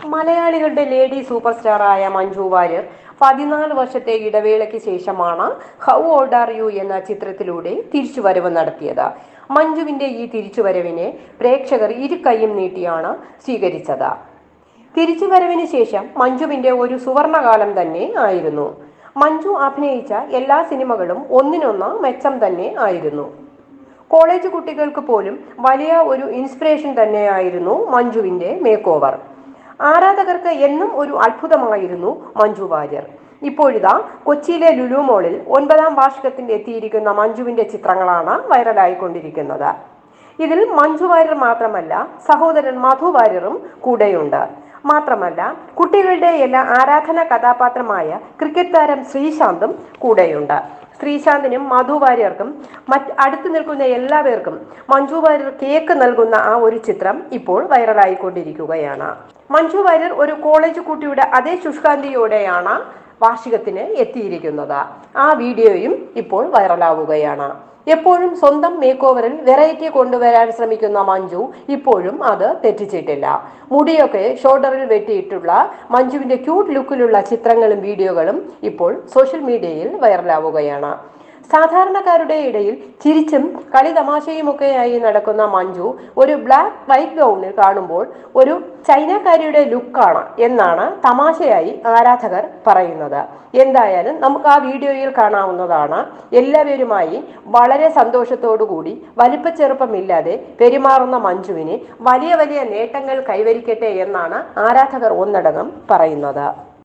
മലയാളികളുടെ lady super സ്റ്റാറായ മഞ്ജു വാര്യർ പതിനാല് വർഷത്തെ ഇടവേളയ്ക്ക് ശേഷമാണ് ഹൗ ഓൾഡ് ആർ യു എന്ന ചിത്രത്തിലൂടെ തിരിച്ചുവരവ് നടത്തിയത് മഞ്ജുവിന്റെ ഈ തിരിച്ചുവരവിനെ പ്രേക്ഷകർ ഇരു കൈയും നീട്ടിയാണ് സ്വീകരിച്ചത് തിരിച്ചുവരവിന് ശേഷം മഞ്ജുവിന്റെ ഒരു സുവർണകാലം തന്നെ ആയിരുന്നു മഞ്ജു അഭിനയിച്ച എല്ലാ സിനിമകളും ഒന്നിനൊന്ന് മെച്ചം തന്നെ ആയിരുന്നു കോളേജ് കുട്ടികൾക്ക് പോലും വലിയ ഒരു ഇൻസ്പിറേഷൻ തന്നെയായിരുന്നു മഞ്ജുവിന്റെ മേക്ക് ഓവർ ആരാധകർക്ക് എന്നും ഒരു അത്ഭുതമായിരുന്നു മഞ്ജു വാര്യർ ഇപ്പോഴിതാ കൊച്ചിയിലെ ലുലു മോളിൽ ഒൻപതാം വാർഷികത്തിൽ എത്തിയിരിക്കുന്ന മഞ്ജുവിന്റെ ചിത്രങ്ങളാണ് വൈറലായിക്കൊണ്ടിരിക്കുന്നത് ഇതിൽ മഞ്ജു വാര്യർ മാത്രമല്ല സഹോദരൻ മധു വാര്യറും കൂടെയുണ്ട് മാത്രമല്ല കുട്ടികളുടെ എല്ലാ ആരാധന കഥാപാത്രമായ ക്രിക്കറ്റ് താരം ശ്രീശാന്തും കൂടെയുണ്ട് ശ്രീശാന്തിനും മധു വാര്യർക്കും മറ്റ് അടുത്തു നിൽക്കുന്ന എല്ലാവർക്കും മഞ്ജു വാര്യർ കേക്ക് നൽകുന്ന ആ ഒരു ചിത്രം ഇപ്പോൾ വൈറലായിക്കൊണ്ടിരിക്കുകയാണ് മഞ്ജു വാര്യർ ഒരു കോളേജ് കുട്ടിയുടെ അതേ ശുഷ്കാന്തിയോടെയാണ് വാർഷികത്തിന് എത്തിയിരിക്കുന്നത് ആ വീഡിയോയും ഇപ്പോൾ വൈറലാവുകയാണ് എപ്പോഴും സ്വന്തം മേക്ക് ഓവറിൽ വെറൈറ്റി കൊണ്ടുവരാൻ ശ്രമിക്കുന്ന മഞ്ജു ഇപ്പോഴും അത് തെറ്റിച്ചിട്ടില്ല മുടിയൊക്കെ ഷോൾഡറിൽ വെട്ടിയിട്ടുള്ള മഞ്ജുവിന്റെ ക്യൂട്ട് ലുക്കിലുള്ള ചിത്രങ്ങളും വീഡിയോകളും ഇപ്പോൾ സോഷ്യൽ മീഡിയയിൽ വൈറലാവുകയാണ് സാധാരണക്കാരുടെ ഇടയിൽ ചിരിച്ചും കളി തമാശയുമൊക്കെയായി നടക്കുന്ന മഞ്ജു ഒരു ബ്ലാക്ക് വൈറ്റ് ഗൗണിൽ കാണുമ്പോൾ ഒരു ചൈനക്കാരിയുടെ ലുക്കാണ് എന്നാണ് തമാശയായി ആരാധകർ പറയുന്നത് എന്തായാലും നമുക്ക് ആ വീഡിയോയിൽ കാണാവുന്നതാണ് എല്ലാവരുമായി വളരെ സന്തോഷത്തോടുകൂടി വലിപ്പച്ചെറുപ്പമില്ലാതെ പെരുമാറുന്ന മഞ്ജുവിന് വലിയ വലിയ നേട്ടങ്ങൾ കൈവരിക്കട്ടെ എന്നാണ് ആരാധകർ ഒന്നടങ്കം പറയുന്നത്